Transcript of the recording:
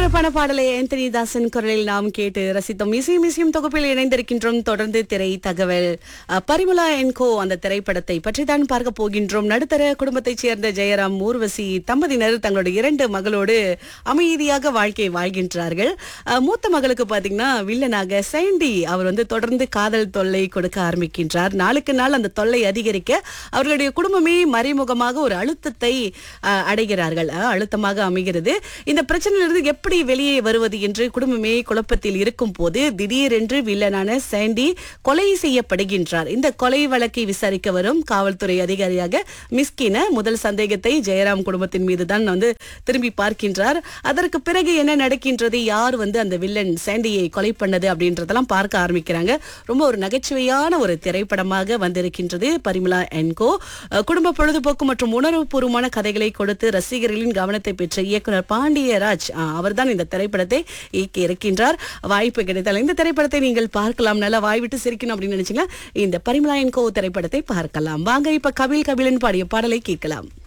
சிறப்பான பாடலை ஆந்தனி தாசன் குரலில் நாம் கேட்டு ரசித்தோம் இசையும் இசையும் தொகுப்பில் இணைந்திருக்கின்றோம் தொடர்ந்து திரை தகவல் அஹ், பரிமளா என்கோ அந்த திரைப்படத்தை பற்றி தான் பார்க்க போகின்றோம் நடுத்தர குடும்பத்தைச் சேர்ந்த ஜெயராம் ஊர்வசி தம்பதியினர் தங்களுடைய இரண்டு மகளோடு அமைதியாக வாழ்க்கையை வாழ்கின்றார்கள் அஹ், மூத்த மகளுக்கு பாத்தீங்கன்னா வில்லனாக சைண்டி அவர் வந்து தொடர்ந்து காதல் தொல்லை கொடுக்க ஆரம்பிக்கின்றார் நாளுக்கு நாள் அந்த தொல்லை அதிகரிக்க அவர்களுடைய குடும்பமே மறைமுகமாக ஒரு அழுத்தத்தை அஹ், அடைகிறார்கள் அஹ், அழுத்தமாக அமைகிறது இந்த பிரச்சனையிலிருந்து எப்படி வெளியே வருவது என்று குடும்பமே குழப்பத்தில் இருக்கும் போது திடீரென்று வில்லனான சாண்டி கொலை செய்யப்படுகின்றார் இந்த கொலை வழக்கை விசாரிக்க வரும் காவல்துறை அதிகாரியாக மிஸ்கின முதல் சந்தேகத்தை ஜெயராம் குடும்பத்தின் மீது தான் வந்து திரும்பி பார்க்கின்றார் அதற்கு பிறகு என்ன நடக்கின்றது யார் வந்து அந்த வில்லன் சாண்டியை கொலை பண்ணது அப்படின்றதெல்லாம் பார்க்க ஆரம்பிக்கிறாங்க ரொம்ப ஒரு நகைச்சுவையான ஒரு திரைப்படமாக வந்திருக்கின்றது பரிமளா என்கோ அஹ், குடும்ப பொழுதுபோக்கு மற்றும் உணர்வுபூர்வமான கதைகளை கொடுத்து ரசிகர்களின் கவனத்தை பெற்ற இயக்குனர் பாண்டியராஜ் அஹ், அவர்தான் இந்த திரைப்படத்தை இயக்கி இருக்கின்றார் வாய்ப்பு கிடைத்தால் இந்த திரைப்படத்தை நீங்கள் பார்க்கலாம் நல்லா வாய் விட்டு சிரிக்கணும் அப்படின்னு நினைச்சீங்கன்னா இந்த பரிமளா என்கோ திரைப்படத்தை பார்க்கலாம் வாங்க இப்ப கபில் கபிலன் பாடிய பாடலை கேட்கலாம்